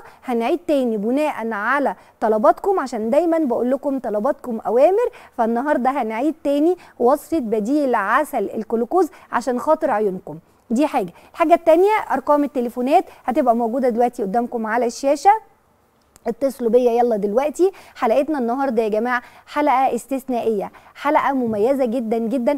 هنعيد تاني بناء على طلباتكم عشان دايما بقول لكم طلباتكم اوامر فالنهارده هنعيد تاني وصفه بديل عسل الجلوكوز عشان خاطر عيونكم دي حاجه الحاجه التانيه ارقام التليفونات هتبقى موجوده دلوقتي قدامكم على الشاشه اتصلوا بيا يلا دلوقتي حلقتنا النهارده يا جماعه حلقه استثنائيه حلقه مميزه جدا جدا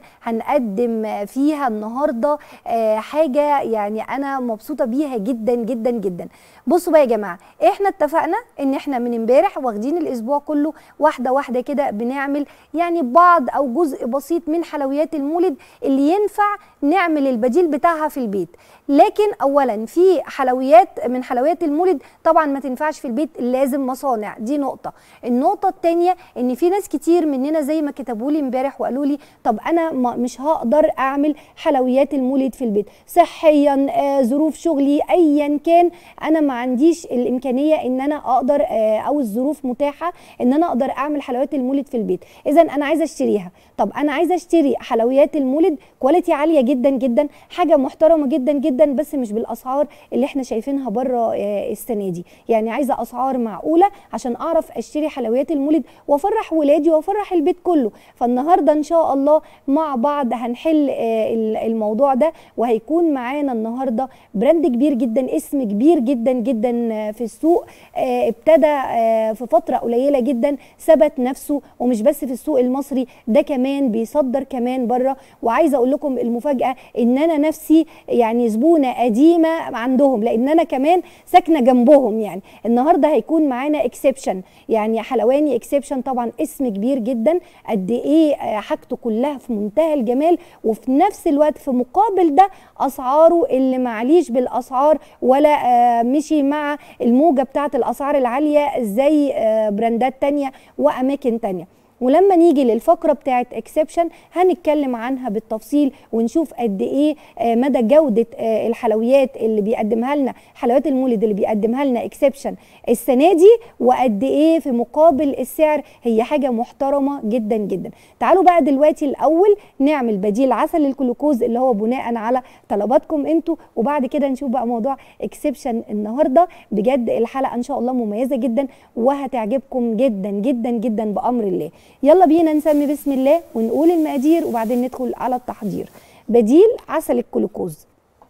هنقدم فيها النهارده آه، حاجه يعني انا مبسوطه بيها جدا جدا جدا بصوا بقى يا جماعه احنا اتفقنا ان احنا من امبارح واخدين الاسبوع كله واحده واحده كده بنعمل يعني بعض او جزء بسيط من حلويات المولد اللي ينفع نعمل البديل بتاعها في البيت لكن اولا في حلويات من حلويات المولد طبعا ما تنفعش في البيت لازم مصانع دي نقطه النقطه الثانيه ان في ناس كتير مننا زي ما كتبوا لي امبارح وقالوا لي طب انا ما- مش هقدر اعمل حلويات المولد في البيت صحيا آه، ظروف شغلي ايا كان انا ما عنديش الامكانيه ان انا اقدر آه، او الظروف متاحه ان انا اقدر اعمل حلويات المولد في البيت اذا انا عايزه اشتريها طب انا عايزه اشتري حلويات المولد كواليتي عاليه جدا جدا حاجه محترمه جدا جدا بس مش بالاسعار اللي احنا شايفينها بره آه، السنه دي يعني عايزه اسعار معقوله عشان اعرف اشتري حلويات المولد وافرح ولادي وافرح البيت كله فالنهارده ان شاء الله مع بعض هنحل آه، ال- الموضوع ده وهيكون معانا النهارده براند كبير جدا اسم كبير جدا جدا آه، في السوق آه، ابتدى آه، في فتره قليله جدا ثبت نفسه ومش بس في السوق المصري ده كمان بيصدر كمان بره وعايزه اقول لكم المفاجاه ان انا نفسي يعني زبونه قديمه عندهم لان انا كمان ساكنه جنبهم يعني النهارده هيكون معانا اكسبشن يعني حلواني اكسبشن طبعا اسم كبير جدا قد ايه آه، حاجته كلها في منتهى الجمال وفي نفس الوقت في مقابل ده اسعاره اللي معليش بالاسعار ولا آه، مشي مع الموجه بتاعه الاسعار العاليه زي آه، براندات تانية واماكن تانية ولما نيجي للفقره بتاعه اكسبشن هنتكلم عنها بالتفصيل ونشوف قد ايه آه، مدى جوده آه، الحلويات اللي بيقدمها لنا حلويات المولد اللي بيقدمها لنا اكسبشن السنه دي وقد ايه في مقابل السعر هي حاجه محترمه جدا جدا تعالوا بقى دلوقتي الاول نعمل بديل عسل الجلوكوز اللي هو بناء على طلباتكم انتوا وبعد كده نشوف بقى موضوع اكسبشن النهارده بجد الحلقه ان شاء الله مميزه جدا وهتعجبكم جدا جدا جدا بامر الله يلا بينا نسمي بسم الله ونقول المقادير وبعدين ندخل على التحضير بديل عسل الجلوكوز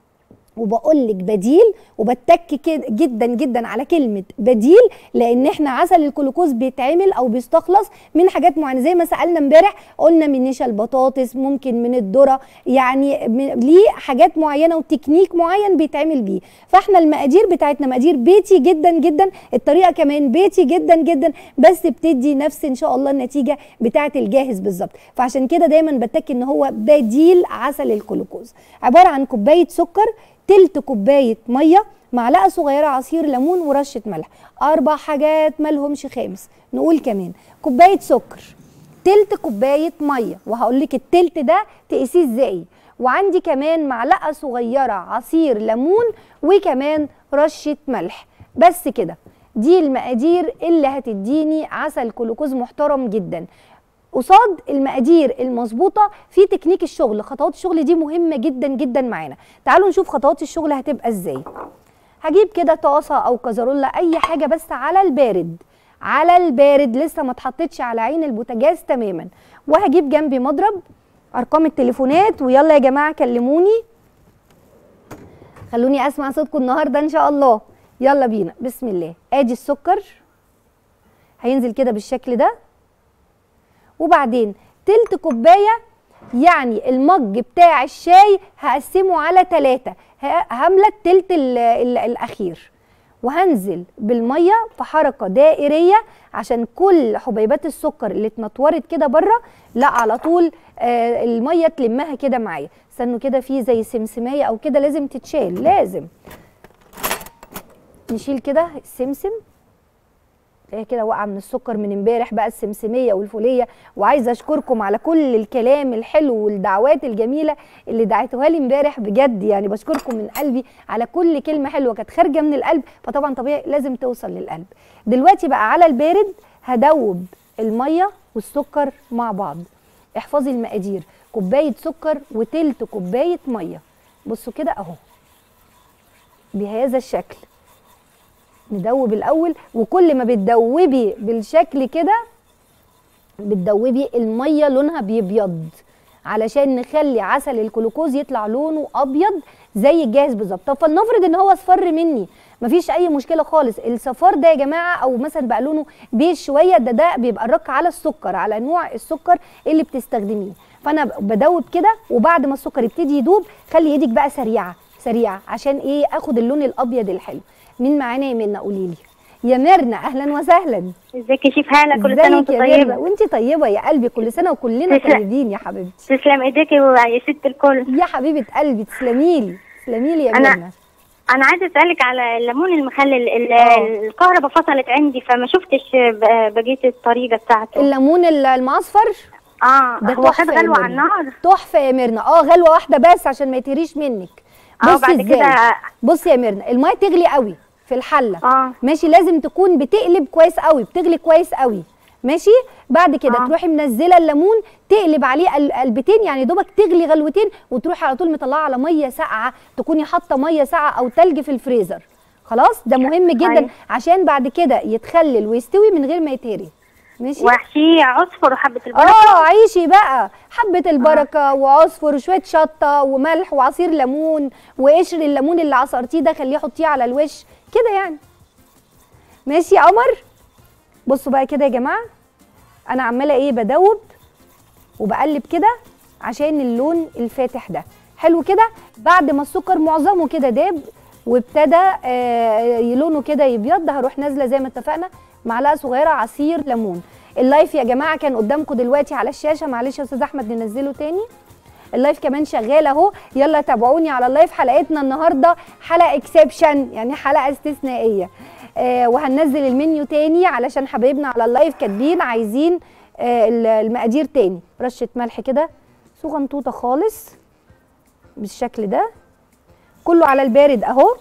وبقول لك بديل وبتك كده جدا جدا على كلمه بديل لان احنا عسل الجلوكوز بيتعمل او بيستخلص من حاجات معينه زي ما سالنا امبارح قلنا من نشا البطاطس ممكن من الذره يعني من- ليه حاجات معينه وتكنيك معين بيتعمل بيه فاحنا المقادير بتاعتنا مقادير بيتي جدا جدا الطريقه كمان بيتي جدا جدا بس بتدي نفس ان شاء الله النتيجه بتاعه الجاهز بالظبط فعشان كده دايما بتك ان هو بديل عسل الجلوكوز عباره عن كوبايه سكر تلت كوبايه ميه معلقه صغيره عصير ليمون ورشه ملح اربع حاجات مالهمش خامس نقول كمان كوبايه سكر تلت كوبايه ميه وهقول لك التلت ده تقيسيه ازاي وعندي كمان معلقه صغيره عصير ليمون وكمان رشه ملح بس كده دي المقادير اللي هتديني عسل جلوكوز محترم جدا قصاد المقادير المظبوطه في تكنيك الشغل خطوات الشغل دي مهمه جدا جدا معانا تعالوا نشوف خطوات الشغل هتبقى ازاي هجيب كده طاسه او كزرولة اي حاجه بس على البارد على البارد لسه ما اتحطتش على عين البوتاجاز تماما وهجيب جنبي مضرب ارقام التليفونات ويلا يا جماعه كلموني خلوني اسمع صوتكم النهارده ان شاء الله يلا بينا بسم الله ادي السكر هينزل كده بالشكل ده وبعدين تلت كوبايه يعني المج بتاع الشاي هقسمه على ثلاثة هملى التلت ال ال الاخير وهنزل بالميه في حركه دائريه عشان كل حبيبات السكر اللي اتنطورت كده بره لا على طول آه الميه تلمها كده معايا استنوا كده في زي سمسميه او كده لازم تتشال لازم نشيل كده السمسم هي كده واقعه من السكر من امبارح بقى السمسميه والفوليه وعايزه اشكركم على كل الكلام الحلو والدعوات الجميله اللي دعيتوها لي امبارح بجد يعني بشكركم من قلبي على كل كلمه حلوه كانت خارجه من القلب فطبعا طبيعي لازم توصل للقلب دلوقتي بقى على البارد هدوب الميه والسكر مع بعض احفظي المقادير كوبايه سكر وتلت كوبايه ميه بصوا كده اهو بهذا الشكل ندوب الاول وكل ما بتدوبي بالشكل كده بتدوبي الميه لونها بيبيض علشان نخلي عسل الجلوكوز يطلع لونه ابيض زي الجاهز بالظبط طب فلنفرض ان هو اصفر مني مفيش اي مشكله خالص الصفار ده يا جماعه او مثلا بقى لونه بيج شويه ده ده بيبقى الرك على السكر على نوع السكر اللي بتستخدميه فانا بدوب كده وبعد ما السكر يبتدي يدوب خلي ايدك بقى سريعه سريعه عشان ايه اخد اللون الابيض الحلو مين معانا يا منى قولي لي يا ميرنا اهلا وسهلا ازيك يا شيف هاله كل سنه وانت ازيك يا ميرنا طيبه وانت طيبه يا قلبي كل سنه وكلنا تسلم. طيبين يا حبيبتي تسلم ايديك يا ست الكل يا حبيبه قلبي تسلمي لي تسلمي لي يا أنا- ميرنا انا عايزه اسالك على الليمون المخلل ال- آه. الكهرباء فصلت عندي فما شفتش ب- بقيه الطريقه بتاعته الليمون ال- المعصفر اه ده هو تحفة خد يا غلوه على ميرنا. النار تحفه يا ميرنا اه غلوه واحده بس عشان ما يتهريش منك اه بصي بعد ازاي كده بصي يا ميرنا الميه تغلي قوي في الحله اه ماشي لازم تكون بتقلب كويس قوي بتغلي كويس قوي ماشي بعد كده آه. تروحي منزله الليمون تقلب عليه قل- قلبتين يعني دوبك تغلي غلوتين وتروحي على طول مطلعه على ميه ساقعه تكوني حاطه ميه ساقعه او تلج في الفريزر خلاص ده مهم جدا أيوة. عشان بعد كده يتخلل ويستوي من غير ما يتهري ماشي واحشيه عصفر وحبه البركه اه عيشي بقى حبة البركة وعصفر وشوية شطة وملح وعصير ليمون وقشر الليمون اللي عصرتيه ده خليه حطيه على الوش كده يعني ماشي يا قمر بصوا بقى كده يا جماعة انا عمالة ايه بدوب وبقلب كده عشان اللون الفاتح ده حلو كده بعد ما السكر معظمه كده داب وابتدى آه لونه كده يبيض هروح نازله زي ما اتفقنا معلقه صغيره عصير ليمون اللايف يا جماعه كان قدامكم دلوقتي على الشاشه معلش يا استاذ احمد ننزله تاني اللايف كمان شغال اهو يلا تابعوني على اللايف حلقتنا النهارده حلقه اكسبشن يعني حلقه استثنائيه آه وهننزل المنيو تاني علشان حبايبنا على اللايف كاتبين عايزين آه المقادير تاني رشه ملح كده صغنطوطه خالص بالشكل ده كله على البارد اهو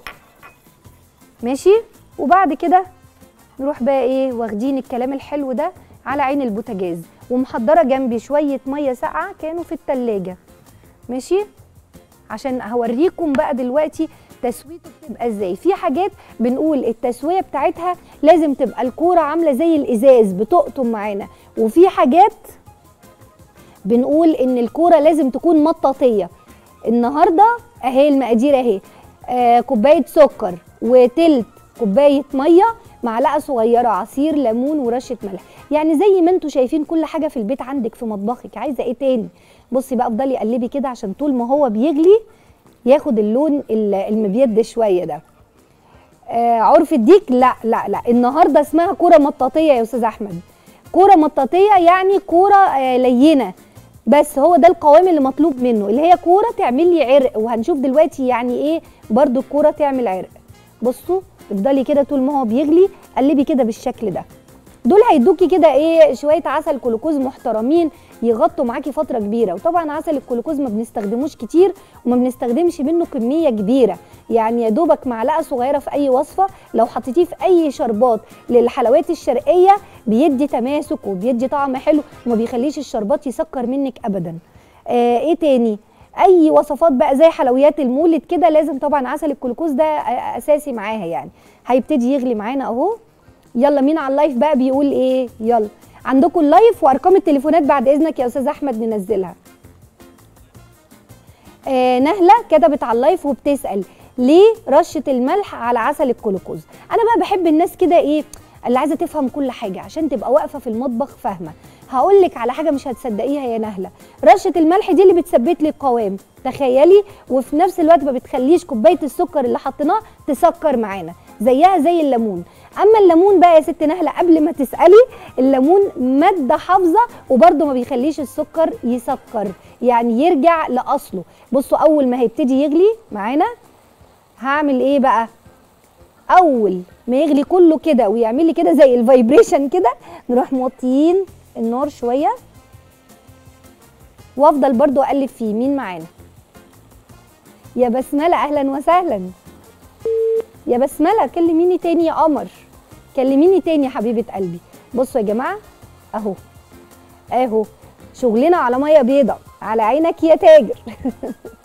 ماشي وبعد كده نروح بقى ايه واخدين الكلام الحلو ده على عين البوتاجاز ومحضره جنبي شويه ميه ساقعه كانوا في التلاجة ماشي عشان هوريكم بقى دلوقتي تسويته بتبقى ازاي في حاجات بنقول التسويه بتاعتها لازم تبقى الكوره عامله زي الازاز بتقطم معانا وفي حاجات بنقول ان الكوره لازم تكون مطاطيه النهارده اهي المقادير اهي آه كوبايه سكر وتلت كوبايه ميه معلقه صغيره عصير ليمون ورشه ملح يعني زي ما انتم شايفين كل حاجه في البيت عندك في مطبخك عايزه ايه تاني بصي بقى افضلي قلبي كده عشان طول ما هو بيغلي ياخد اللون ال- المبيض شويه ده آه عرف الديك لا لا لا النهارده اسمها كوره مطاطيه يا استاذ احمد كوره مطاطيه يعني كوره آه لينه بس هو ده القوام اللي مطلوب منه اللي هي كوره تعمل لي عرق وهنشوف دلوقتي يعني ايه برضو الكوره تعمل عرق بصوا افضلي كده طول ما هو بيغلي قلبي كده بالشكل ده دول هيدوكي كده ايه شويه عسل كلوكوز محترمين يغطوا معاكي فتره كبيره وطبعا عسل الكلوكوز ما بنستخدموش كتير وما بنستخدمش منه كميه كبيره يعني يا دوبك معلقه صغيره في اي وصفه لو حطيتيه في اي شربات للحلويات الشرقيه بيدي تماسك وبيدي طعم حلو وما بيخليش الشربات يسكر منك ابدا آه ايه تاني اي وصفات بقى زي حلويات المولد كده لازم طبعا عسل الكلوكوز ده آه، اساسي معاها يعني هيبتدي يغلي معانا اهو يلا مين على اللايف بقى بيقول ايه يلا عندكم اللايف وارقام التليفونات بعد اذنك يا استاذ احمد ننزلها آه نهله كتبت على اللايف وبتسال ليه رشه الملح على عسل الكلوكوز انا بقى بحب الناس كده ايه اللي عايزه تفهم كل حاجه عشان تبقى واقفه في المطبخ فاهمه هقول لك على حاجه مش هتصدقيها يا نهله رشه الملح دي اللي بتثبت لي القوام تخيلي وفي نفس الوقت ما بتخليش كوبايه السكر اللي حطيناه تسكر معانا زيها زي الليمون اما الليمون بقى يا ست نهله قبل ما تسالي الليمون ماده حافظه وبرده ما بيخليش السكر يسكر يعني يرجع لاصله بصوا اول ما هيبتدي يغلي معانا هعمل ايه بقى اول ما يغلي كله كده ويعمل لي كده زي الفايبريشن كده نروح موطيين النار شويه وافضل برضو اقلب فيه مين معانا يا بسمله اهلا وسهلا يا بسمله كلميني تاني يا قمر كلميني تاني يا حبيبه قلبي بصوا يا جماعه اهو اهو شغلنا على ميه بيضه على عينك يا تاجر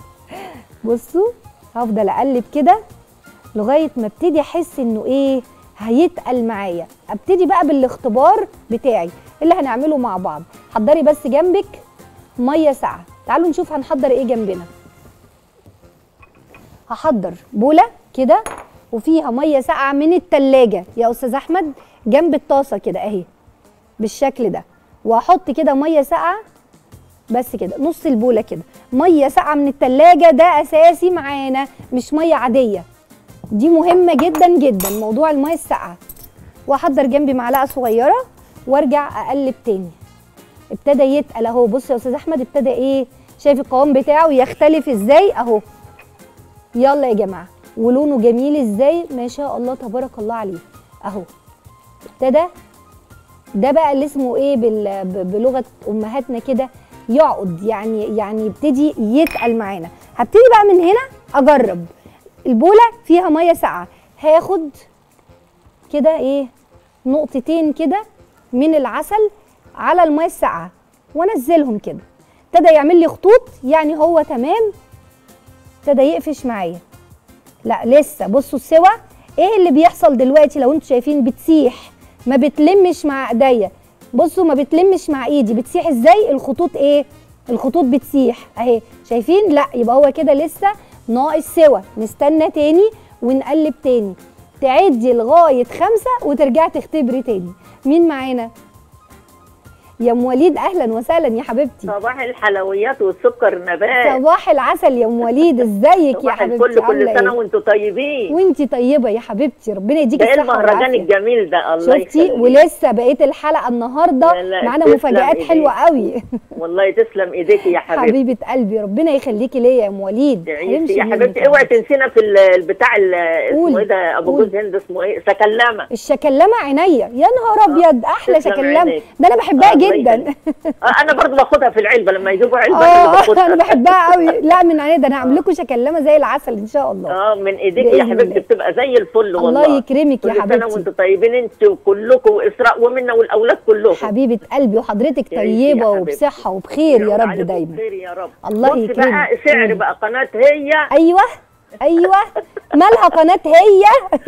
بصوا هفضل اقلب كده لغايه ما ابتدي احس انه ايه هيتقل معايا ابتدي بقى بالاختبار بتاعي اللي هنعمله مع بعض حضري بس جنبك ميه ساقعه تعالوا نشوف هنحضر ايه جنبنا هحضر بوله كده وفيها ميه ساقعه من التلاجة يا استاذ احمد جنب الطاسه كده اهي بالشكل ده واحط كده ميه ساقعه بس كده نص البوله كده ميه ساقعه من التلاجة ده اساسي معانا مش ميه عاديه دي مهمه جدا جدا موضوع الميه الساقعه واحضر جنبي معلقه صغيره وارجع اقلب تاني ابتدى يتقل اهو بص يا استاذ احمد ابتدى ايه شايف القوام بتاعه يختلف ازاي اهو يلا يا جماعه ولونه جميل ازاي ما شاء الله تبارك الله عليه اهو ابتدى ده بقى اللي اسمه ايه بال- ب- بلغه امهاتنا كده يقعد يعني يعني يبتدي يتقل معانا هبتدي بقى من هنا اجرب البوله فيها ميه ساقعه هاخد كده ايه نقطتين كده من العسل على الميه الساقعه وانزلهم كده ابتدى يعمل لي خطوط يعني هو تمام ابتدى يقفش معايا لا لسه بصوا السوا ايه اللي بيحصل دلوقتي لو انتوا شايفين بتسيح ما بتلمش مع ايديا بصوا ما بتلمش مع ايدي بتسيح ازاي الخطوط ايه الخطوط بتسيح اهي شايفين لا يبقى هو كده لسه ناقص سوا نستنى تاني ونقلب تاني تعدي لغايه خمسة وترجعي تختبري تاني مين معانا يا ام وليد اهلا وسهلا يا حبيبتي صباح الحلويات والسكر نبات صباح العسل يا ام وليد ازيك يا صباح حبيبتي الفل كل عاملة سنه إيه؟ وانتم طيبين وانتي طيبه يا حبيبتي ربنا يديكي ده ايه الصحه المهرجان والعافيه الجميل ده الله شفتي يخليك ولسه بقيه الحلقه النهارده لا، لا، معانا تسلم مفاجآت إيديك. حلوه قوي والله تسلم ايديكي يا حبيبتي حبيبه قلبي ربنا يخليكي ليا يا ام وليد تعيشي يا منك حبيبتي يا اوعي حبيبتي. تنسينا في ال- البتاع ال- اسمه قولي، ايه ده ابو قولي. جوز هند اسمه ايه سكلمه الشكلمه عينيا يا نهار ابيض احلى تسلم شكلمه عينيك. ده انا بحبها الله جدا يخليك. آه، انا برضو باخدها في العلبه لما يجيبوا علبه أنا اللي اه باخدها. انا بحبها قوي لا من عينيا ده انا هعمل لكم شكلمه زي العسل ان شاء الله اه من ايديك بإذن يا حبيبتي الله. بتبقى زي الفل والله الله يكرمك يا كل سنه حبيبتي وانتم طيبين انت وكلكم واسراء ومنا والاولاد كلهم حبيبه قلبي وحضرتك تعيشي يا طيبه حبيبتي. وبصحه وبخير يا يعود رب عليكم دايما بخير يا رب الله بص يكرمك. بقى سعر مم. بقى قناه هي ايوه ايوه مالها قناه هي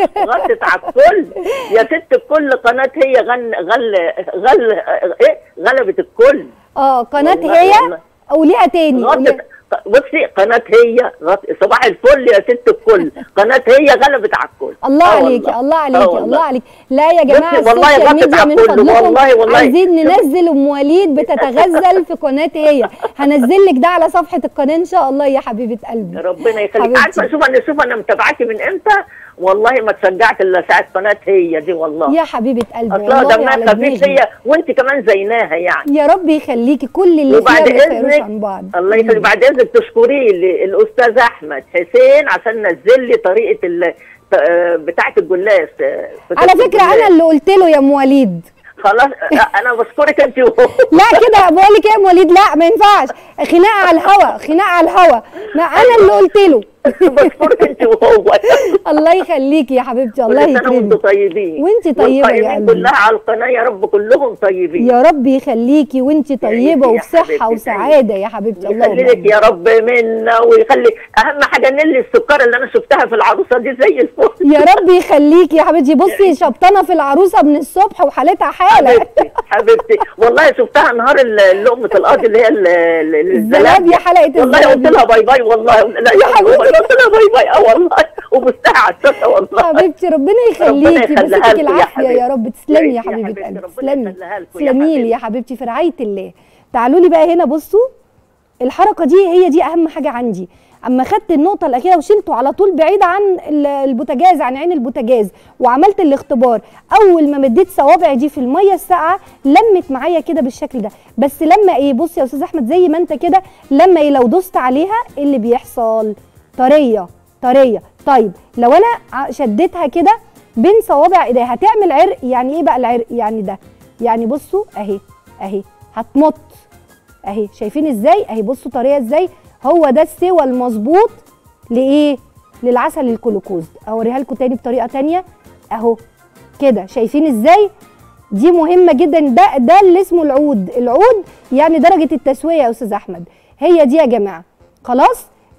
غطت على الكل يا ست الكل قناه هي غن غل غل ايه غلبت الكل اه قناه والله- هي والله. قوليها تاني غطت قوليها. بصي قناه هي غط... صباح الفل يا ست الكل قناه هي غلبت على الكل الله آه عليكي والله. الله آه عليكي والله. الله عليك لا يا جماعه بصي والله السوشيال غطت ميديا على من كله، فضلكم والله- والله. عايزين شوفي. ننزل ام وليد بتتغزل في قناه هي هنزل لك ده على صفحه القناه ان شاء الله يا حبيبه قلبي ربنا يخليك حبيبتي. عارفه شوف انا شوف انا متابعاكي من امتى والله ما تشجعت الا ساعه قناه هي دي والله يا حبيبه قلبي اصلا والله دمها على خفيف دماغي هي وانت كمان زيناها يعني يا رب يخليكي كل اللي فيها وبعد ما يخيروش اذنك عن بعض الله يخليك بعد اذنك تشكري لي الاستاذ احمد حسين عشان نزل لي طريقه ال بتاعه الجلاس على فكره انا اللي قلت له يا ام وليد خلاص انا بشكرك انت وهو لا كده بقول لك ايه يا ام وليد لا ما ينفعش خناقه على الهوا خناقه على الهوا ما انا اللي قلت له بشكرك انت وهو الله يخليكي يا حبيبتي الله كل سنه وانتم يكرمك طيبين وانت طيبة يا والقائمين قلبي. كلها على القناه يا رب كلهم طيبين يا رب يخليكي وانت طيبه يا وبصحه حبيبتي، وسعاده يا حبيبتي اللهم يخليك آمين. يا رب منا ويخلي اهم حاجه نلي السكر اللي انا شفتها في العروسه دي زي الفل يا رب يخليكي يا حبيبتي بصي شبطانه في العروسه من الصبح وحالتها حاله حبيبتي حبيبتي والله شفتها نهار ال- لقمه القاضي اللي هي ال- ال- الزلابية حلقه والله قلت الزلابيه لها باي باي والله لا يا حبيبتي. والله قلت لها باي باي اه والله وبستها على الشاشه والله حبيبتي ربنا ربنا يخليكي يخليها مسكك لكم يا العافيه يا حبيبتي. رب تسلمي يا تعيشي يا حبيبه حبيبتي، قلبي ربنا تسلمي يخليها لكم يا تسلمي لي حبيبتي. يا حبيبتي في رعايه الله تعالوا لي بقى هنا بصوا الحركه دي هي دي اهم حاجه عندي اما خدت النقطه الاخيره وشلته على طول بعيد عن ال- البوتاجاز عن عين البوتاجاز وعملت الاختبار اول ما مديت صوابعي دي في الميه الساقعه لمت معايا كده بالشكل ده بس لما ايه بص يا استاذ احمد زي ما انت كده لما ايه لو دوست عليها إيه اللي بيحصل طريه طريه طيب لو انا ع- شديتها كده بين صوابع ايديا هتعمل عرق يعني ايه بقى العرق يعني ده يعني بصوا اهي اهي هتمط اهي شايفين ازاي اهي بصوا طريقه ازاي هو ده السوى المظبوط لايه للعسل الكلوكوز اوريها لكم تاني بطريقه تانية اهو كده شايفين ازاي دي مهمه جدا ده ده اللي اسمه العود العود يعني درجه التسويه يا استاذ احمد هي دي يا جماعه خلاص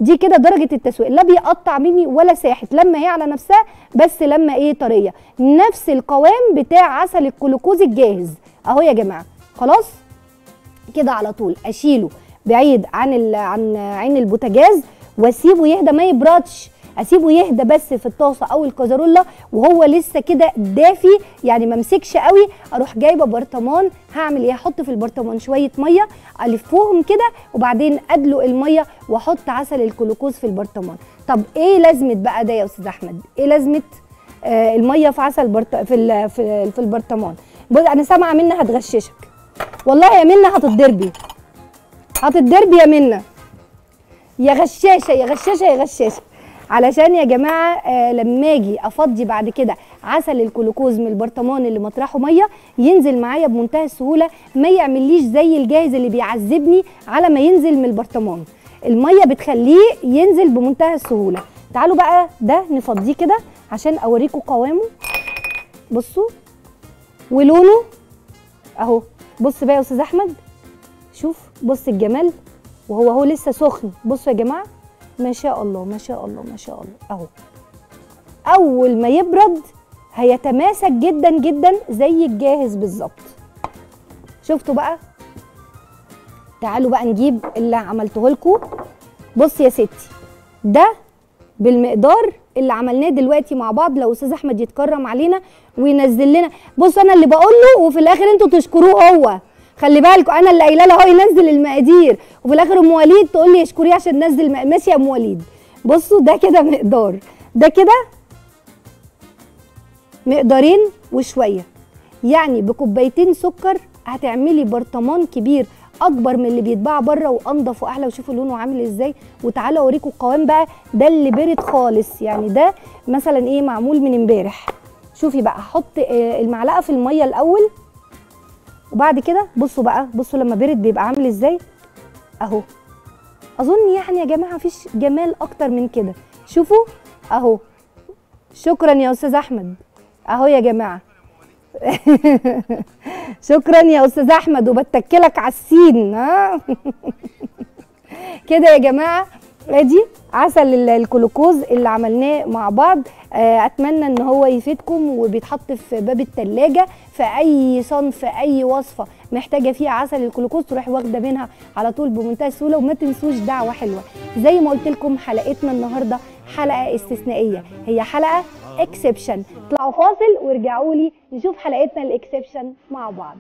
دي كده درجه التسويه لا بيقطع مني ولا ساحت لما هي على نفسها بس لما ايه طريه نفس القوام بتاع عسل الجلوكوز الجاهز اهو يا جماعه خلاص كده على طول اشيله بعيد عن ال... عن عين البوتاجاز واسيبه يهدى ما يبردش اسيبه يهدى بس في الطاسه او الكازارولا وهو لسه كده دافي يعني ما امسكش قوي اروح جايبه برطمان هعمل ايه احط في البرطمان شويه ميه الفوهم كده وبعدين ادلق الميه واحط عسل الجلوكوز في البرطمان طب ايه لازمه بقى ده يا استاذ احمد ايه لازمه آه الميه في عسل برط... في ال... في, في البرطمان بص انا سامعه منها هتغششك والله يا منى هتتضربي هتتضربي يا منى يا غشاشه يا غشاشه يا غشاشه علشان يا جماعه آه لما اجي افضي بعد كده عسل الجلوكوز من البرطمان اللي مطرحه ميه ينزل معايا بمنتهى السهوله ما يعمليش زي الجاهز اللي بيعذبني على ما ينزل من البرطمان الميه بتخليه ينزل بمنتهى السهوله تعالوا بقى ده نفضيه كده عشان اوريكم قوامه بصوا ولونه اهو بص بقى يا استاذ احمد شوف بص الجمال وهو هو لسه سخن بصوا يا جماعه ما شاء الله ما شاء الله ما شاء الله اهو اول ما يبرد هيتماسك جدا جدا زي الجاهز بالظبط شفتوا بقى تعالوا بقى نجيب اللي عملته لكم بص يا ستي ده بالمقدار اللي عملناه دلوقتي مع بعض لو استاذ احمد يتكرم علينا وينزل لنا بص انا اللي بقول له وفي الاخر انتوا تشكروه هو خلي بالكم انا اللي قايله له هو ينزل المقادير وفي الاخر ام وليد تقول لي اشكريه عشان نزل مق- ماشي يا ام وليد بصوا ده كده مقدار ده كده مقدارين وشويه يعني بكوبايتين سكر هتعملي برطمان كبير اكبر من اللي بيتباع بره وانضف واحلى وشوفوا لونه عامل ازاي وتعالى اوريكم القوام بقى ده اللي برد خالص يعني ده مثلا ايه معمول من امبارح شوفي بقى هحط آه، المعلقه في الميه الاول وبعد كده بصوا بقى بصوا لما برد بيبقى عامل ازاي اهو اظن يعني يا جماعه مفيش جمال اكتر من كده شوفوا اهو شكرا يا استاذ احمد اهو يا جماعه شكرا يا استاذ احمد وبتكلك على السين ها كده يا جماعه ادي عسل ال- الجلوكوز اللي عملناه مع بعض آه، اتمنى ان هو يفيدكم وبيتحط في باب التلاجة في اي صنف في اي وصفه محتاجه فيها عسل الجلوكوز تروحي واخده منها على طول بمنتهى السهوله وما تنسوش دعوه حلوه زي ما قلت لكم حلقتنا النهارده حلقه استثنائيه هي حلقه اكسبشن اطلعوا فاصل وارجعوا لي نشوف حلقتنا الاكسبشن مع بعض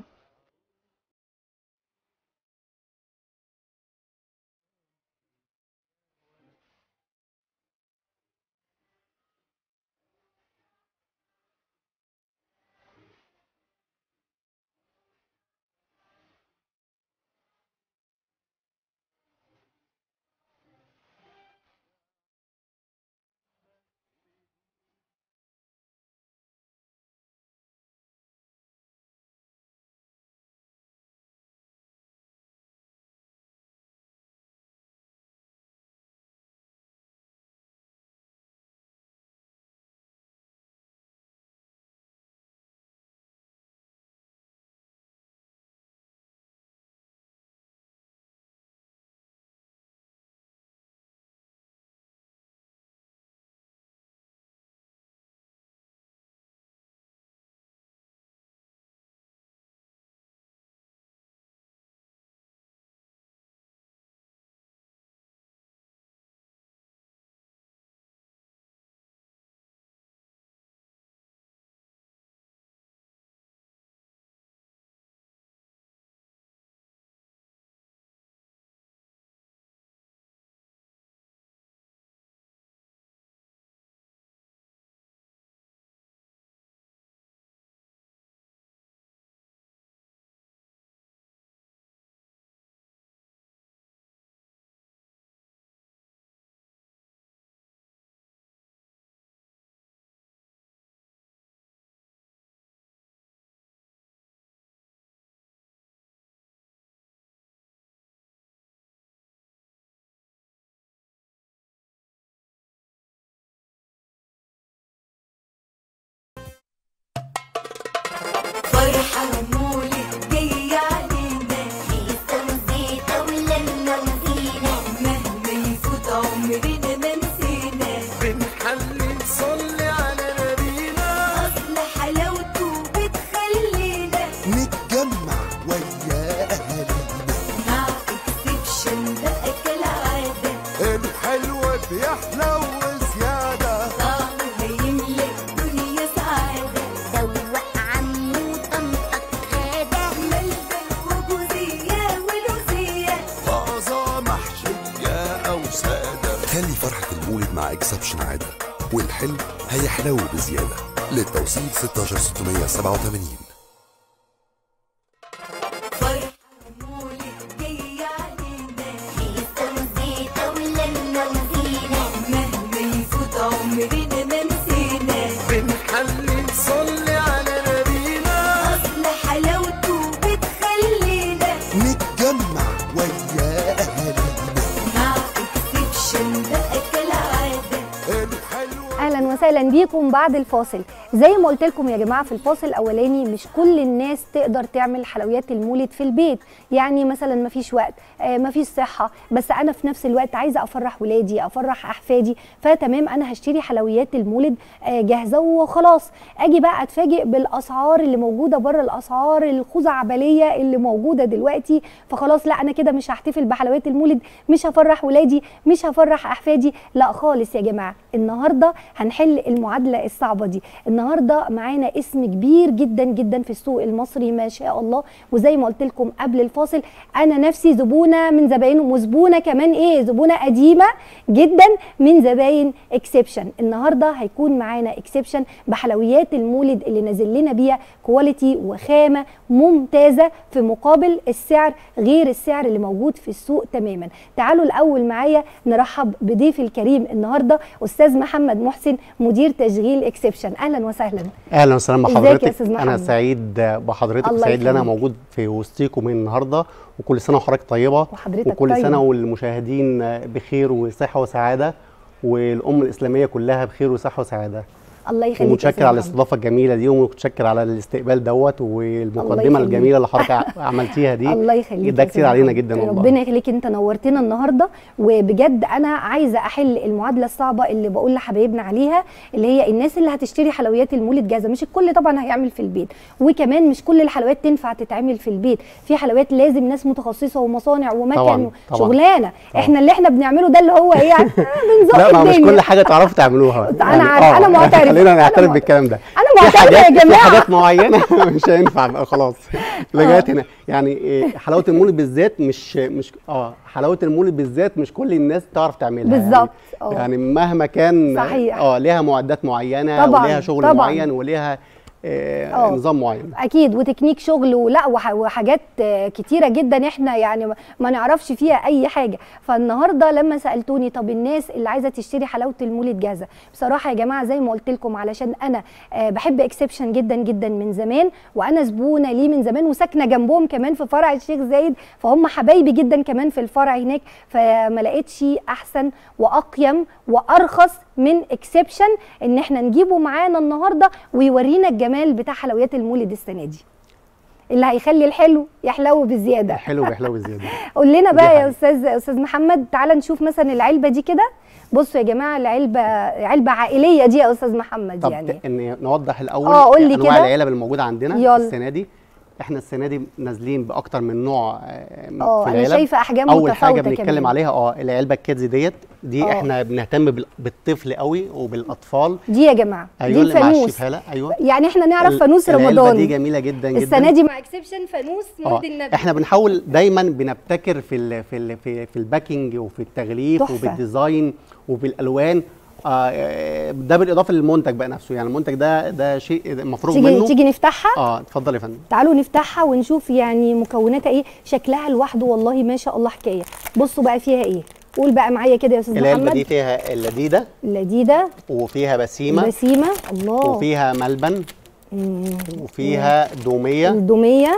فرحة ومولد جاي علينا في التنزيطة ولما وزينة مهما يفوت عمر نتجمع ويا أهالينا مع اكسبشن بقى كالعادة الحلوة بيحلى وزيادة طعمه هيملى الدنيا سعادة دوق عمو طنطك غادة ملبن وجوزية ولوزية طازة محشية أو سادة خلي فرحة المولد مع اكسبشن عادة والحلو هيحلو بزيادة للتوصيل 16687 فرحة مولد جاية علينا هيصة وزيتة ولما وزينة مهما يفوت عمرنا ما نسينا بنحلي نصلي على نبينا أصل حلاوته بتخلينا نتجمع ويا أهالينا مع اكسبشن بقى كالعادة الحلوة اهلا وسهلا بيكم بعد الفاصل زي ما قلت لكم يا جماعه في الفاصل الاولاني مش كل الناس تقدر تعمل حلويات المولد في البيت يعني مثلا ما فيش وقت آه ما فيش صحه بس انا في نفس الوقت عايزه افرح ولادي افرح احفادي فتمام انا هشتري حلويات المولد آه جاهزه وخلاص اجي بقى اتفاجئ بالاسعار اللي موجوده بره الاسعار الخزعبليه اللي موجوده دلوقتي فخلاص لا انا كده مش هحتفل بحلويات المولد مش هفرح ولادي مش هفرح احفادي لا خالص يا جماعه النهارده هنحل المعادله الصعبه دي النهارده معانا اسم كبير جدا جدا في السوق المصري ما شاء الله وزي ما قلت لكم قبل الفاصل انا نفسي زبونه من زباينهم وزبونه كمان ايه زبونه قديمه جدا من زباين اكسبشن النهارده هيكون معانا اكسبشن بحلويات المولد اللي نازل لنا بيها كواليتي وخامه ممتازه في مقابل السعر غير السعر اللي موجود في السوق تماما تعالوا الاول معايا نرحب بضيفي الكريم النهارده استاذ محمد محسن مدير تشغيل اكسبشن اهلا وسهلا اهلا وسهلا ازيك يا بحضرتك أستاذ انا محمد؟ سعيد بحضرتك الله وسعيد ان انا يخليك. موجود في وسطيكم النهارده وكل سنه وحضرتك طيبه وحضرتك وكل طيب. سنه والمشاهدين بخير وصحه وسعاده والامه الاسلاميه كلها بخير وصحه وسعاده الله يخليك يا ومتشكر أستاذ على محمد. الاستضافه الجميله دي ومتشكر على الاستقبال دوت الله والمقدمه يخليك. الجميله اللي حضرتك عملتيها دي الله يخليك ده يا كتير أستاذ علينا محمد. جدا والله ربنا يخليك انت نورتنا النهارده وبجد انا عايزه احل المعادله الصعبه اللي بقول لحبايبنا عليها اللي هي الناس اللي هتشتري حلويات المولد جاهزه مش الكل طبعا هيعمل في البيت وكمان مش كل الحلويات تنفع تتعمل في البيت في حلويات لازم ناس متخصصه ومصانع ومكن طبعاً، طبعاً. شغلانه طبعاً. احنا اللي احنا بنعمله ده اللي هو ايه يعني بنزق لا ما مش الدنيا. كل حاجه تعرفوا تعملوها أنا عارفة، أنا معترفة. خلينا أنا نعترف مع- بالكلام ده أنا في معترفة يا حاجات- جماعة. في حاجات معينه مش هينفع بقى خلاص لغايه هنا يعني إيه، حلاوه المولد بالذات مش مش اه حلاوه المولد بالذات مش كل الناس تعرف تعملها بالظبط، يعني, آه. يعني مهما كان صحيح. اه ليها معدات معينه طبعاً، وليها شغل طبعاً. معين وليها آه آه. نظام معين اكيد وتكنيك شغل ولا وح- وحاجات آه، كتيره جدا احنا يعني ما- ما نعرفش فيها اي حاجه فالنهارده لما سالتوني طب الناس اللي عايزه تشتري حلاوه المولد جاهزه بصراحه يا جماعه زي ما قلت لكم علشان انا آه، بحب اكسبشن جدا جدا من زمان وانا زبونه ليه من زمان وساكنه جنبهم كمان في فرع الشيخ زايد فهم حبايبي جدا كمان في الفرع هناك فما لقيتش احسن واقيم وارخص من اكسبشن ان احنا نجيبه معانا النهارده ويورينا الجمال بتاع حلويات المولد السنه دي اللي هيخلي الحلو يحلو بزياده حلو بيحلو بزياده قول لنا دي بقى يا حقيقة. استاذ استاذ محمد تعالى نشوف مثلا العلبه دي كده بصوا يا جماعه العلبه علبه عائليه دي يا استاذ محمد طب يعني ان نوضح الاول آه، قول لي انواع كده. العلب الموجوده عندنا يلا. السنه دي احنا السنه دي نازلين باكتر من نوع آه، اه في انا العلب شايفه احجام اول حاجه متفاوتة بنتكلم كمان. عليها اه العلبه الكيدز ديت دي آه. احنا بنهتم بال- بالطفل قوي وبالاطفال دي يا جماعه ايوه دي اللي مع الفانوس الشفاله ايوه يعني احنا نعرف ال- فانوس العلبه رمضان دي جميله جدا جدا السنه دي مع اكسبشن فانوس اه مولد النبي احنا بنحاول دايما بنبتكر في ال في ال في, في الباكينج وفي التغليف تحفة. وبالديزاين وبالالوان آه، آه ده بالاضافه للمنتج بقى نفسه يعني المنتج ده ده شيء مفروغ تيجي منه تيجي نفتحها اه اتفضل يا فندم تعالوا نفتحها ونشوف يعني مكوناتها ايه شكلها لوحده والله ما شاء الله حكايه بصوا بقى فيها ايه قول بقى معايا كده يا استاذ العلبه محمد دي فيها اللذيذه اللذيذه وفيها بسيمه بسيمه الله وفيها ملبن مم. وفيها دوميه الدوميه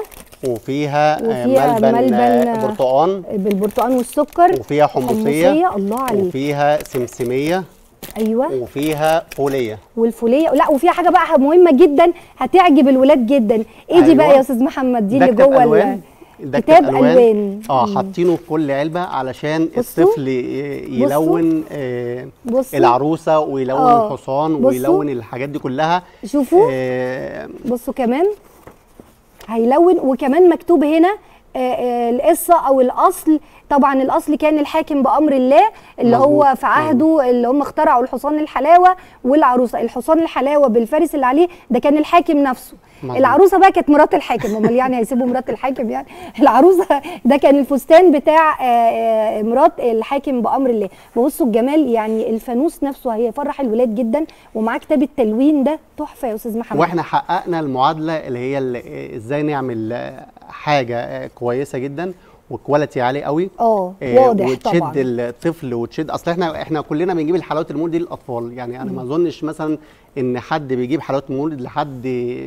وفيها آه، وفيها ملبن ملبن، آه، آه، برتقان بالبرتقال والسكر وفيها حمصيه حمصيه الله عليك وفيها سمسميه ايوه وفيها فوليه والفوليه لا وفيها حاجه بقى مهمه جدا هتعجب الولاد جدا ايه دي أيوة. بقى يا استاذ محمد دي ده اللي كتاب جوه ألوان. ال- ده كتاب ألوان. اه مم. حاطينه في كل علبه علشان بصوا. الطفل ي- يلون آه بصوا. العروسه ويلون آه. الحصان بصوا. ويلون الحاجات دي كلها شوفوا آه بصوا كمان هيلون وكمان مكتوب هنا آه، آه، القصه او الاصل طبعا الاصل كان الحاكم بامر الله اللي هو مظبوط. في عهده اللي هم اخترعوا الحصان الحلاوه والعروسه الحصان الحلاوه بالفارس اللي عليه ده كان الحاكم نفسه مظبوط. العروسه بقى كانت مرات الحاكم امال يعني هيسيبوا مرات الحاكم يعني العروسه ده كان الفستان بتاع آه، آه، مرات الحاكم بامر الله بصوا الجمال يعني الفانوس نفسه هيفرح الولاد جدا ومعاه كتاب التلوين ده تحفه يا استاذ محمد واحنا حققنا المعادله اللي هي ال- ازاي نعمل آه، حاجه آه، كويسه جدا وكواليتي عالي قوي اه آه، واضح وتشد طبعا الطفل وتشد اصل احنا احنا كلنا بنجيب الحلاوه المولد دي للاطفال يعني انا ما اظنش مثلا ان حد بيجيب حلاوه المولد لحد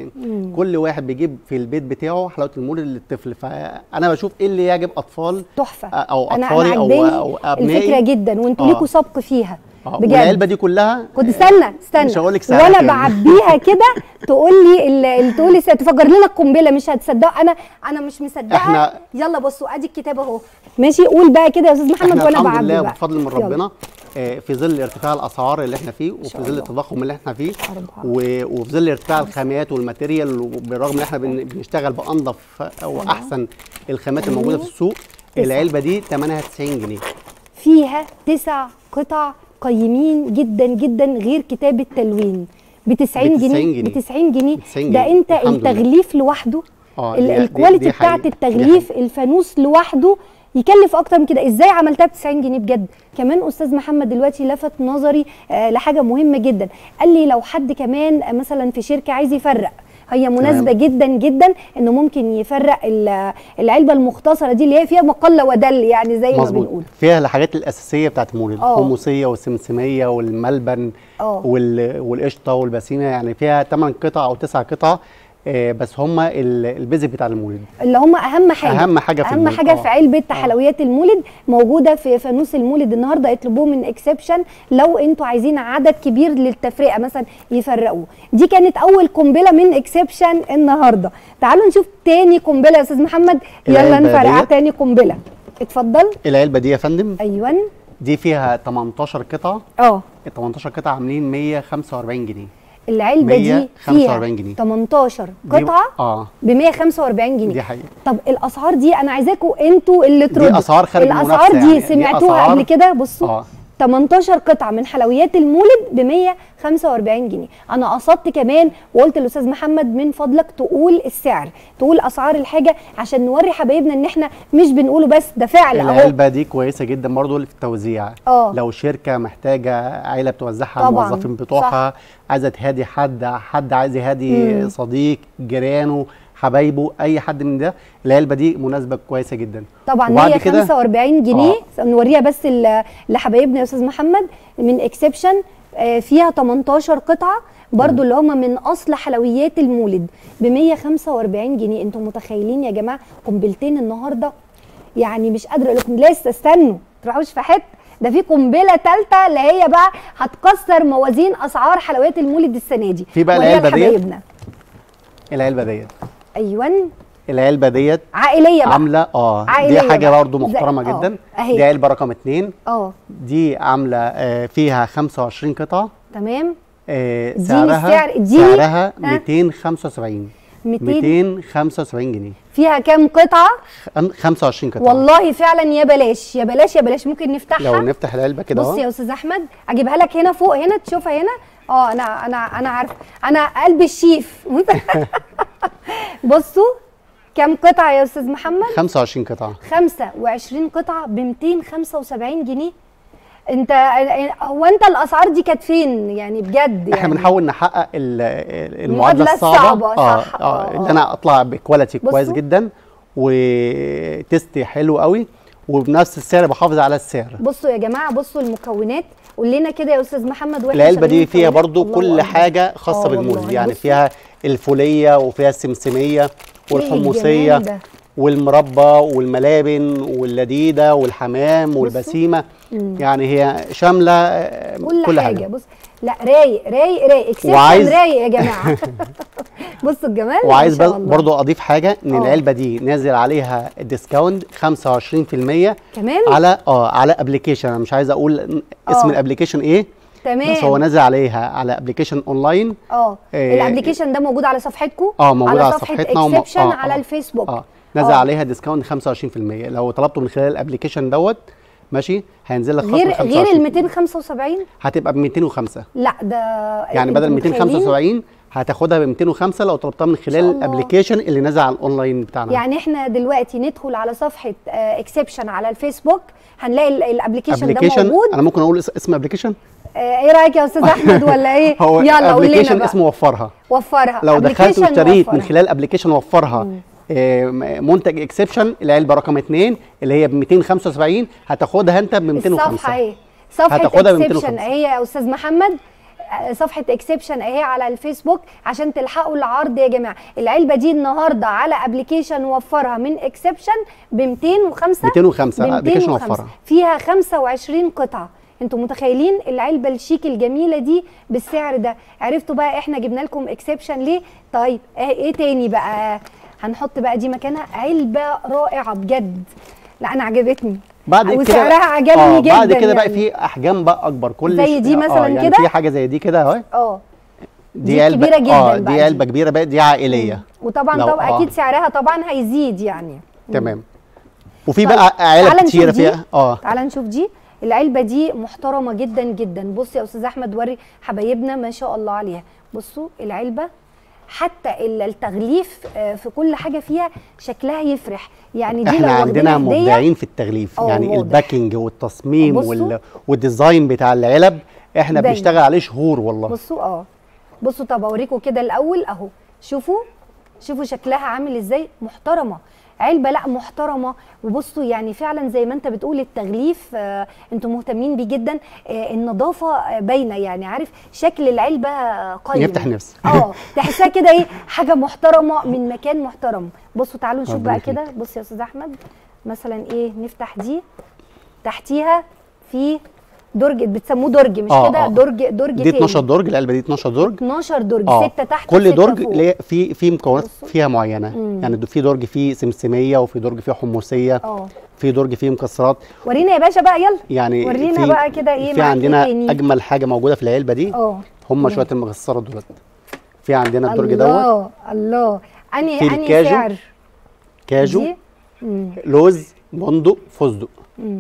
كل واحد بيجيب في البيت بتاعه حلاوه المولد للطفل فانا بشوف ايه اللي يعجب اطفال تحفه او انا اطفالي انا او عجباني او ابنائي الفكره جدا وانتوا آه. ليكوا سبق فيها آه، بجد والعلبه دي كلها كنت استنى استنى مش هقول لك ساعة وانا كام. بعبيها كده تقول لي ال- ال- تقول لي تفجر لنا القنبله مش هتصدق انا انا مش مصدقه إحنا- يلا بصوا ادي الكتاب اهو ماشي قول بقى كده يا استاذ محمد احنا وانا الحمد بعبي لله بقى بفضل من يلا. ربنا آه، في ظل ارتفاع الاسعار اللي احنا فيه وفي شاء ظل الله. التضخم اللي احنا فيه أربعة. و- وفي ظل ارتفاع الخامات والماتيريال وبالرغم ان احنا بن- بنشتغل بانظف او احسن الخامات الموجوده في السوق تسعة. العلبه دي ثمنها 90 جنيه فيها تسع قطع قيمين جدا جدا غير كتاب التلوين ب 90 ب 90 جنيه جنيه. ب 90 جنيه ب 90 ده جنيه. انت الحمد لله. التغليف لوحده اه ال- دي- دي- الكواليتي دي بتاعت حقيقة. دي التغليف الفانوس لوحده يكلف اكتر من كده ازاي عملتها ب 90 جنيه بجد كمان استاذ محمد دلوقتي لفت نظري آه لحاجه مهمه جدا قال لي لو حد كمان آه، مثلا في شركه عايز يفرق هي مناسبه جدا جدا انه ممكن يفرق ال- العلبه المختصره دي اللي هي فيها مقله ودل يعني زي ما مظبوط بنقول فيها الحاجات الاساسيه بتاعت المولد آه. الحمصيه والسمسميه والملبن آه. وال- والقشطه والبسيمه يعني فيها 8 قطع او 9 قطع آه، بس هم البيزك بتاع المولد اللي هم اهم حاجه أهم حاجة في اهم المولد. حاجه آه. في علبه آه. حلويات المولد موجوده في فانوس المولد النهارده اطلبوه من اكسبشن لو انتوا عايزين عدد كبير للتفرقه مثلا يفرقوه دي كانت اول قنبله من اكسبشن النهارده تعالوا نشوف تاني قنبله يا استاذ محمد يلا العلبة نفرقع ديت. تاني قنبله اتفضل العلبه دي يا فندم ايوه دي فيها 18 قطعه اه ال 18 قطعه عاملين 145 جنيه العلبه دي 145 فيها جنيه. 18 دي- قطعه اه ب 145 جنيه دي حقيقة. طب الاسعار دي انا عايزاكم انتوا اللي تردوا أسعار خارج الاسعار المنافسة دي يعني. دي سمعتوها أسعار- قبل كده بصوا آه. 18 قطعه من حلويات المولد ب 145 جنيه انا قصدت كمان وقلت للاستاذ محمد من فضلك تقول السعر تقول اسعار الحاجه عشان نوري حبايبنا ان احنا مش بنقوله بس ده فعل اهو العلبه دي كويسه جدا برضو في التوزيع آه. لو شركه محتاجه علب توزعها طبعاً. الموظفين بتوعها عايزه تهادي حد حد عايز يهادي صديق جيرانه حبايبه اي حد من ده العلبه دي مناسبه كويسه جدا طبعا وبعد كده 145 جنيه نوريها بس ل- لحبايبنا يا استاذ محمد من اكسبشن فيها 18 قطعه برضو اللي هم من اصل حلويات المولد ب 145 جنيه انتم متخيلين يا جماعه قنبلتين النهارده يعني مش قادره اقول لكم لسه استنوا ما تروحوش في حته ده في قنبله ثالثه اللي هي بقى هتكسر موازين اسعار حلويات المولد السنه دي في بقى وريها العلبة ديت. لحبايبنا العلبه ديت ايوه العلبه ديت عائليه بقى عامله اه عائلية دي حاجه بقى. برضو زي- محترمه آه. جدا أهي. دي علبه رقم اتنين اه دي عامله آه فيها 25 قطعه تمام آه اديني سعرها السعر، اديني. سعرها ها؟ 275 200 275 جنيه فيها كام قطعه خم- 25 قطعه والله فعلا يا بلاش يا بلاش يا بلاش ممكن نفتحها لو نفتح العلبه كده بص اهو يا استاذ احمد اجيبها لك هنا فوق هنا تشوفها هنا اه انا انا انا عارفه انا قلب الشيف بصوا كام قطعه يا استاذ محمد 25 قطعه 25 قطعه ب 275 جنيه انت هو انت الاسعار دي كانت فين يعني بجد يعني احنا بنحاول نحقق ال- ال- المعادلة المعادله الصعبه الصعبة، اه صح. اه آه، اللي آه. انا اطلع بكواليتي كويس بصوا. جدا وتست حلو قوي وبنفس السعر بحافظ على السعر بصوا يا جماعه بصوا المكونات قول لنا كده يا استاذ محمد واحنا العلبه دي شاملين فيها المكونات. برضو الله كل أكبر. حاجه خاصه آه بالمولد والله. يعني بصوا. فيها الفوليه وفيها السمسميه والحمصيه الجمال ده؟ والمربى والملابن واللديده والحمام والبسيمه يعني هي شامله آه، كل, كل حاجه, حاجه بص لا رايق رايق رايق اكسبشن وعايز- رايق يا جماعه بصوا الجمال ما وعايز شاء بل- الله. برضو اضيف حاجه ان آه. العلبه دي نازل عليها ديسكاونت 25% كمان على اه على ابلكيشن انا مش عايز اقول اسم آه. الابلكيشن ايه تمام بس هو نازل عليها على ابلكيشن اونلاين اه آه، الابلكيشن ده موجود على صفحتكم اه موجود على صفحه صفحتنا وم- اكسبشن آه، على آه. الفيسبوك اه نازل آه. عليها ديسكاونت 25% لو طلبته من خلال الابلكيشن دوت ماشي هينزل لك خصم غير 25 غير ال 275 هتبقى ب 205 لا ده يعني انتوا بدل متخيلين؟ 275 هتاخدها ب 205 لو طلبتها من خلال الله. الابلكيشن اللي نازل على الاونلاين بتاعنا يعني احنا دلوقتي ندخل على صفحه اكسبشن على الفيسبوك هنلاقي ال- الابلكيشن ده ابلكيشن موجود انا ممكن اقول اس- اسم ابلكيشن آه، ايه رايك يا استاذ احمد ولا ايه هو يلا قول لنا ابلكيشن بقى اسمه وفرها وفرها لو دخلت application واشتريت من وفرها. خلال ابلكيشن وفرها آه، م- منتج اكسبشن العلبه رقم 2 اللي هي ب 275 هتاخدها انت ب 205 الصفحه ايه صفحه هتاخدها ب اكسبشن 205. اهي يا استاذ محمد آه، صفحه اكسبشن اهي على الفيسبوك عشان تلحقوا العرض يا جماعه العلبه دي النهارده على ابلكيشن وفرها من اكسبشن ب 205 205 ب ابلكيشن 205. وفرها فيها 25 قطعه انتوا متخيلين العلبه الشيك الجميله دي بالسعر ده عرفتوا بقى احنا جبنا لكم اكسبشن ليه طيب ايه إيه تاني بقى هنحط بقى دي مكانها علبه رائعه بجد لا انا عجبتني بعد كده وسعرها عجبني آه جدا بعد كده بقى يعني. في احجام بقى اكبر كل زي ش- دي مثلاً آه يعني كده؟ في حاجه زي دي كده اهي اه دي, دي علبه كبيرة جداً اه بقى دي دي. علبه كبيره بقى دي عائليه وطبعا لو- طبعا آه. اكيد سعرها طبعا هيزيد يعني تمام وفي طيب، بقى علب تعال كتيره نشوف دي. فيها اه تعال نشوف دي العلبه دي محترمه جدا جدا بص يا استاذ احمد وري حبايبنا ما شاء الله عليها بصوا العلبه حتى ال- التغليف آه، في كل حاجه فيها شكلها يفرح يعني دي احنا لو عندنا واخدينها هدية- مبدعين في التغليف آه، يعني واضح. الباكينج والتصميم بصوا. وال... والديزاين بتاع العلب احنا باين. بنشتغل عليه شهور والله بصوا اه بصوا طب اوريكم كده الاول اهو شوفوا شوفوا شكلها عامل ازاي محترمه علبه لا محترمه وبصوا يعني فعلا زي ما انت بتقول التغليف آه انتم مهتمين بيه جدا آه النظافه آه باينه يعني عارف شكل العلبه آه، قيم يفتح نفس. اه تحسها كده ايه حاجه محترمه من مكان محترم بصوا تعالوا نشوف ربنا بقى كده بص يا استاذ احمد مثلا ايه نفتح دي تحتيها في درج بتسموه درج مش آه، كده آه. درج درج دي تاني. 12 درج العلبه دي 12 درج 12 درج اه ستة تحت كل وستة درج فوق. ليه في في مكونات بصوا. فيها معينه يعني في درج فيه سمسميه وفي درج فيه حمصيه اه في درج فيه مكسرات ورينا يا باشا بقى يلا يعني ورينا في بقى كده ايه في معاك عندنا إيه تاني؟ اجمل حاجه موجوده في العلبه دي اه هم شويه المكسرات دولت في عندنا الدرج دوت الله الله انهي في انهي الكاجو، سعر كاجو دي؟ مم. لوز بندق فستق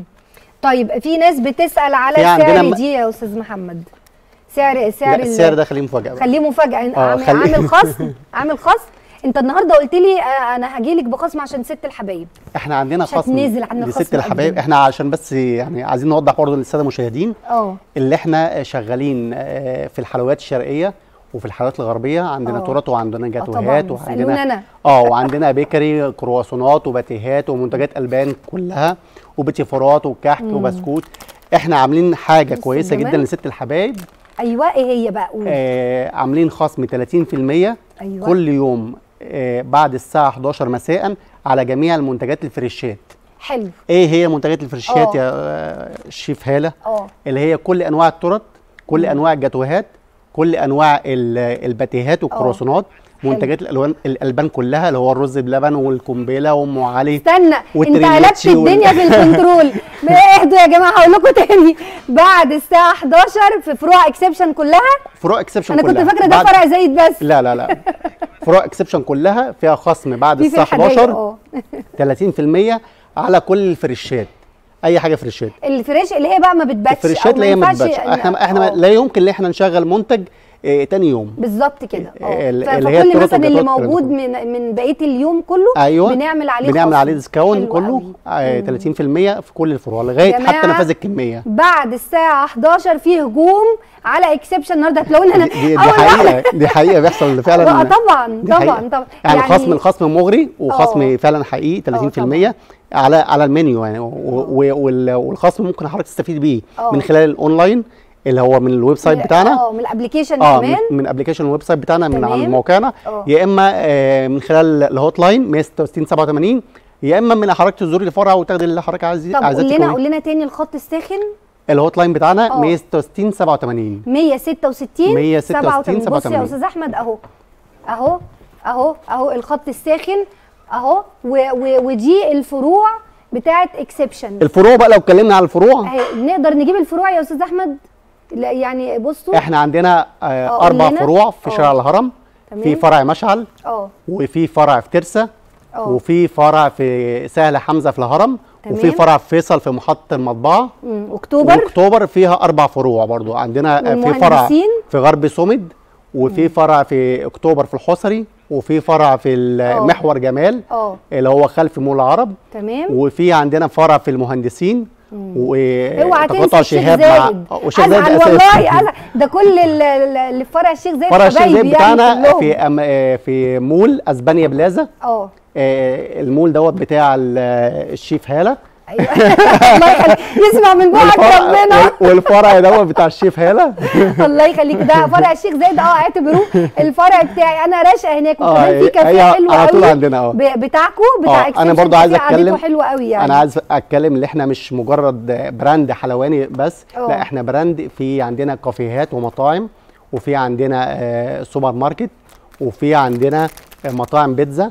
طيب في ناس بتسال على في عندنا سعر م- دي يا استاذ محمد سعر سعر لا ال- السعر ده خليه مفاجاه بقى. خليه مفاجاه آه، عامل خليه- عامل خصم عامل خصم انت النهارده قلت لي آه، انا هجي لك بخصم عشان ست الحبايب احنا عندنا مش خصم هتنزل عندنا خصم لست الحبايب أبداً. احنا عشان بس يعني عايزين نوضح برضه للساده المشاهدين اه اللي احنا شغالين آه، في الحلويات الشرقيه وفي الحلويات الغربيه عندنا آه. تورت وعندنا طبعاً، جاتوهات سألوني وعندنا أنا. اه وعندنا بيكري كرواسونات وباتيهات ومنتجات البان كلها وبتيفورات وكحك وبسكوت احنا عاملين حاجه بص كويسه الجمال. جدا لست الحبايب ايوه ايه هي بقى قول آه عاملين خصم 30% أيوة. كل يوم آه بعد الساعه 11 مساء على جميع المنتجات الفريشات حلو ايه هي منتجات الفريشات آه. يا آه، الشيف هاله اه اللي هي كل انواع التورت كل انواع الجاتوهات كل انواع ال- الباتيهات والكرواسونات منتجات الالوان الالبان كلها اللي هو الرز بلبن والقنبله وام علي استنى انت والتريليتشي قلبت وال- الدنيا في الكنترول اهدوا يا جماعه هقول لكم تاني بعد الساعه 11 في فروع اكسبشن كلها فروع اكسبشن انا كلها كنت فاكره ده بعد- فرع زايد بس لا لا لا فروع اكسبشن كلها فيها خصم بعد في في الساعه الحدايق 11 اه 30% على كل الفريشات اي حاجه فريشات الفريش اللي هي بقى ما بتباتش الفريشات اللي هي ما ينفعش بتباتش إن- احنا احنا آه. لا يمكن ان احنا نشغل منتج اه تاني يوم بالظبط كده اه ال- ف- اللي هي فكل التورت مثلا اللي والجاتوهات موجود والكلام ده من من بقيه اليوم كله ايوه بنعمل عليه بنعمل خصم. عليه ديسكاونت حلو كله قوي. آه 30% في كل الفروع لغايه جماعة، حتى نفاذ الكميه بعد الساعه 11 في هجوم على اكسبشن النهارده هتلاقوني انا دي, دي, دي أول واحدة. حقيقه دي حقيقه بيحصل فعلا آه، طبعا دي طبعا حقيقة. طبعا يعني, خصم الخصم مغري وخصم آه. فعلا حقيقي 30% على على المنيو يعني و- و- وال- والخصم ممكن حضرتك تستفيد بيه آه. من خلال الاونلاين اللي هو من الويب سايت بتاعنا اه من الابلكيشن اه كمان من, من ابلكيشن الويب سايت بتاعنا من على تمام. موقعنا آه. يا اما آه من خلال الهوت لاين 166 87 يا اما من حضرتك تزوري الفرع وتاخدي اللي حضرتك عايز طب عايزاه قول لنا تكوي. قول لنا تاني الخط الساخن الهوت لاين بتاعنا آه. 166 87 166 166 87 بص يا 87. استاذ احمد اهو اهو اهو اهو الخط الساخن اهو و و ودي الفروع بتاعت اكسبشن الفروع بقى لو اتكلمنا على الفروع اهي نقدر نجيب الفروع يا استاذ احمد لا يعني بصوا احنا عندنا آه آه، اربع قول لنا. فروع في آه. شارع الهرم تمام. في فرع مشعل اه وفي فرع في ترسا اه وفي فرع في سهل حمزه في الهرم وفي تمام. فرع في فيصل في محطه المطبعه مم. اكتوبر واكتوبر فيها اربع فروع برضو عندنا آه، في فرع والمهندسين؟ في غرب سومد وفي فرع في اكتوبر في الحصري وفي فرع في آه. محور جمال اه اللي هو خلف مول العرب تمام وفي عندنا فرع في المهندسين اوعى تنسى وتقاطع الشيخ شهاب مع زايد آه، والشيخ زايد ازعل أساسي. والله ازعل ده كل ال- ال- اللي في فرع الشيخ زايد فرع الشيخ حبايبي زايد يعني بتاعنا كلهم. في أم... آه، في مول اسبانيا بلازا اه آه، المول دوت بتاع ال- الشيف هاله ايوه الله يخليك يسمع من بوعك ربنا وال- والفرع دوت بتاع الشيف هاله الله يخليك ده فرع الشيخ زايد اه اعتبروه الفرع بتاعي انا راشقه هناك آه، وكمان في هي- كافيه هي حلوه على طول قوي عندنا، آه. ب- بتاعكم بتاع آه، أنا Exception برضو عايز Cafe قعدته أتكلم- حلوه قوي يعني انا عايز اتكلم ان احنا مش مجرد براند حلواني بس أوه. لا احنا براند في عندنا كافيهات ومطاعم وفي عندنا آه، سوبر ماركت وفي عندنا آه، مطاعم بيتزا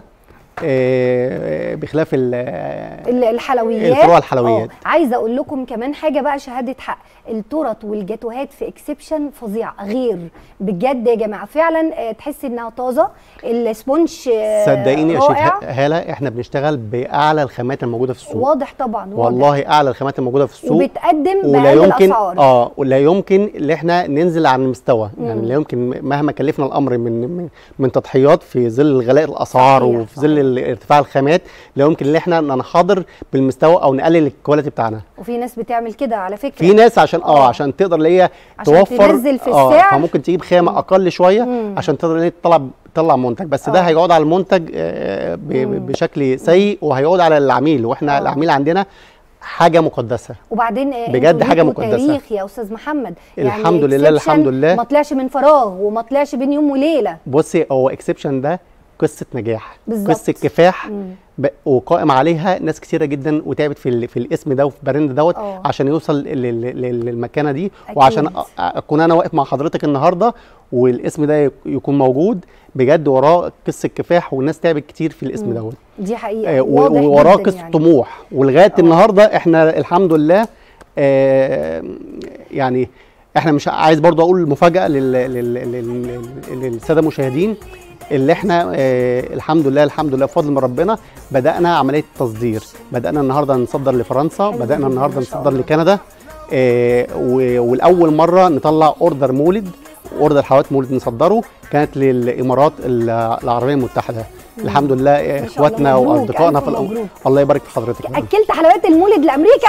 آه، بخلاف ال- ال- الحلويات الفروع الحلويات. آه. عايزه اقول لكم كمان حاجه بقى شهاده حق التورت والجاتوهات في اكسبشن فظيع غير بجد يا جماعه فعلا آه، تحس انها طازه السبونج آه، صدقيني يا شيف رائع. هاله احنا بنشتغل باعلى الخامات الموجوده في السوق واضح طبعا واضح والله اعلى الخامات الموجوده في السوق وبتقدم ولا بأقل يمكن الاسعار اه ولا يمكن ان احنا ننزل عن المستوى يعني لا يمكن مهما كلفنا الامر من من, من تضحيات في ظل غلاء الاسعار صحيح، وفي ظل ال- ارتفاع الخامات لا يمكن ان احنا ننحدر بالمستوى او نقلل الكواليتي بتاعنا وفي ناس بتعمل كده على فكره في ناس عشان اه آه. عشان تقدر اللي هي عشان توفر تنزل في اه السعر. فممكن تجيب خامه اقل شويه عشان تقدر ان هي تطلع تطلع منتج بس ده آه. هيقعد على المنتج آه، ب- ب- بشكل سيء وهيقعد على العميل واحنا آه. العميل عندنا حاجه مقدسه وبعدين آه، بجد انتوا حاجة ليكوا مقدسة. تاريخ يا استاذ محمد الحمد يعني لله، Exception الحمد لله. ما طلعش من فراغ وما طلعش بين يوم وليله بصي هو اكسبشن ده قصه نجاح بالظبط. قصه كفاح مم. ب- وقائم عليها ناس كتيره جدا وتعبت في ال- في الاسم ده وفي البراند دوت آه. عشان يوصل لل- لل- للمكانه دي أكيد. وعشان أ- اكون انا واقف مع حضرتك النهارده والاسم ده يك- يكون موجود بجد وراه قصه كفاح والناس تعبت كتير في الاسم دوت دي حقيقه آه، و- واضح ووراه جداً قصه يعني. طموح ولغايه النهارده احنا الحمد لله آه، يعني احنا مش عايز برضو اقول مفاجاه لل- لل- لل- لل- للساده المشاهدين اللي احنا آه الحمد لله الحمد لله بفضل من ربنا بدانا عمليه تصدير بدانا النهارده نصدر لفرنسا حلو بدانا جداً، النهارده ما شاء نصدر الله. لكندا آه و- والاول مره نطلع اوردر مولد اوردر حلويات مولد نصدره كانت للامارات ال- العربيه المتحده الحمد لله آه، ما شاء الله، اخواتنا مبروك، واصدقائنا ألف في الأم... مبروك. الله يبارك في حضرتك اكلت حلويات المولد لامريكا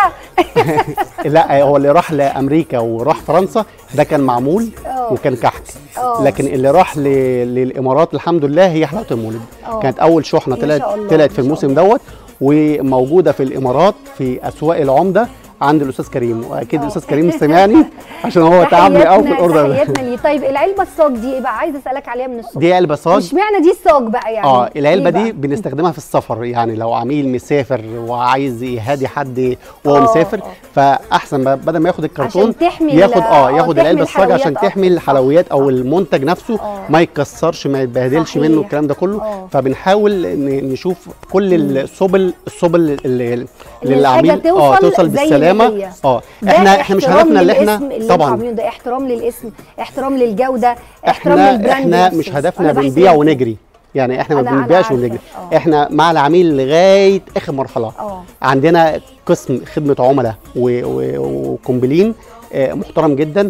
لا هو اللي راح لامريكا وراح فرنسا ده كان معمول آه. وكان كحك آه. لكن اللي راح ل... للامارات الحمد لله هي حلاوه المولد آه. كانت اول شحنه ما طلعت شاء الله، طلعت ما في شاء الموسم الله. دوت وموجوده في الامارات في اسواق العمده عند الاستاذ كريم واكيد آه. الاستاذ كريم سمعني عشان هو تعبني قوي في تحياتنا- الاوردر ده تحياتنا ليه طيب العلبه الصاج دي ايه بقى عايزه اسالك عليها من الصبح دي علبه صاج مش معنى دي الصاج بقى يعني اه العلبه ليه دي بقى؟ بنستخدمها في السفر يعني لو عميل مسافر وعايز يهادي حد وهو آه، مسافر آه. فاحسن ما- بدل ما ياخد الكرتون عشان تحمي ال- ياخد اه آه، ياخد تحمي العلبه الصاج عشان الحلويات تحمي أكتر. الحلويات او صح. المنتج نفسه آه. ما يتكسرش ما يتبهدلش صحيح. منه الكلام ده كله آه. فبنحاول ن- نشوف كل السبل السبل اللي إن للعميل الحاجة اه توصل توصل زي ما بالسلامه هي. اه ده احنا احنا مش احترام هدفنا اللي احنا للاسم اللي انتوا طبعا عاملينه ده احترام للاسم احترام للجوده احترام احنا للبراند احنا نفسه. مش هدفنا أنا بنبيع بحترمكم. ونجري يعني احنا ما أنا- أنا بنبيعش عارفة. ونجري آه. احنا مع العميل لغايه اخر مرحله اه عندنا قسم خدمه عملاء و- و- وكومبلين آه، محترم جدا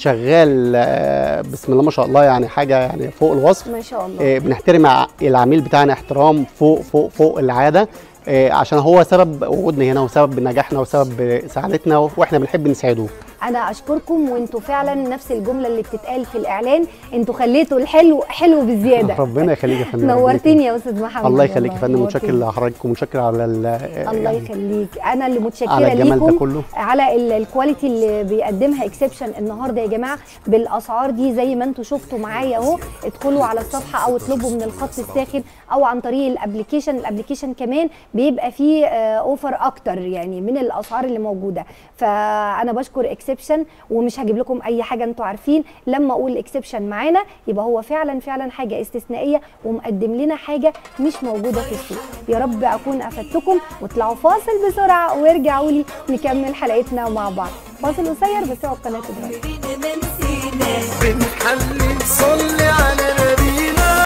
شغال آه، بسم الله ما شاء الله يعني حاجه يعني فوق الوصف ما شاء الله آه، بنحترم ع- العميل بتاعنا احترام فوق فوق فوق العاده آه، عشان هو سبب وجودنا هنا وسبب نجاحنا وسبب سعادتنا واحنا بنحب نساعده انا اشكركم وانتوا فعلا نفس الجمله اللي بتتقال في الاعلان انتوا خليتوا الحلو حلو بزياده ربنا يخليك يا فندم ربنا نورتني يا استاذ محمد الله يخليك يا والله، فندم متشكر نورتني. لحضرتك ومتشكر على ال- الله يعني يخليك انا اللي متشكره على الجمال ده ليكم كله. على ال- الكواليتي اللي بيقدمها اكسبشن النهارده يا جماعه بالاسعار دي زي ما انتم شفتوا معايا اهو ادخلوا على الصفحه او اطلبوا من الخط الساخن او عن طريق الابلكيشن الابلكيشن كمان بيبقى فيه آه، اوفر اكتر يعني من الاسعار اللي موجوده فانا بشكر اكسبشن ومش هجيب لكم اي حاجه انتوا عارفين لما اقول اكسبشن معانا يبقى هو فعلا فعلا حاجه استثنائيه ومقدم لنا حاجه مش موجوده في السوق يا رب اكون افدتكم واطلعوا فاصل بسرعه وارجعوا لي نكمل حلقتنا مع بعض فاصل قصير بس هو قناه دلوقتي عمرنا نسينا بنحلي صلي على نبينا